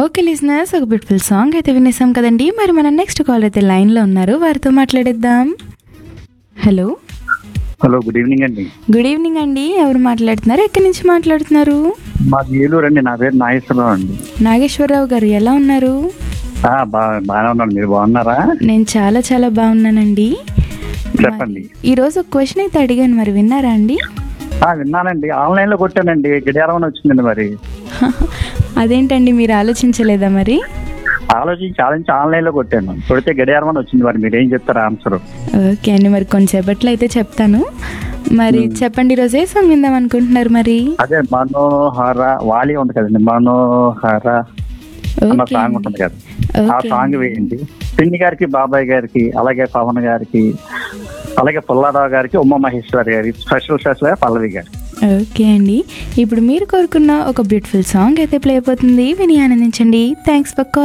Okay listeners ఒక beautiful song అయితే వినేసాం కదండి మరి మన నెక్స్ట్ కాల్ అయితే లైన్లో ఉన్నారు వారితో మాట్లాడేద్దాం హలో హలో గుడ్ ఈవినింగ్ అండి గుడ్ ఈవినింగ్ అండి ఎవరు మాట్లాడుతున్నారు ఎక్కడి నుంచి మాట్లాడుతున్నారు మాది ఏలూరు అండి నా పేరు నాగేశ్వరరావు అండి నాగేశ్వరరావు గారు ఎలా ఉన్నారు ఆ, బా బాగానే ఉన్నాను మీరు బాగున్నారా నేను చాలా చాలా బాగున్నానండి చెప్పండి ఈరోజు ఒక క్వశ్చన్ అయితే అడిగాను మరి విన్నారా అండి ఆ, విన్నానండి ఆన్లైన్ లో కొట్టానండి గడియారం అని వచ్చిందండి మరి అదేంటండి మీరు ఆలోచించలేదా మరి ఆలోచించి ఆలోచించి ఆన్లైన్ లో కొట్టాను కొడితే గడియారం అని వచ్చింది మరి మీరు ఏం చెప్తారు ఆన్సర్ ఓకే అండి మరి కొంచెంసేపట్లో అయితే చెప్తాను మరి చెప్పండి ఈరోజు ఏ సాంగ్ విందాం అనుకుంటున్నారు మరి అదే మనోహర వాలి ఉంది కదండి మనోహర అన్న ఓకే సాంగ్ అండి. ఉంటుంది కదా ఆ ఓకే సాంగ్ వేయండి పిన్ని గారికి బాబాయ్ గారికి అలాగే పవన్ గారికి అలాగే పుల్లారావు గారికి ఉమా మహేశ్వరి గారికి స్పెషల్ స్పెషల్ పల్లవి గారు ఓకే అండి ఇప్పుడు మీరు కోరుకున్న ఒక బ్యూటిఫుల్ సాంగ్ అయితే ప్లే అయిపోతుంది విని ఆనందించండి థ్యాంక్స్ ఫర్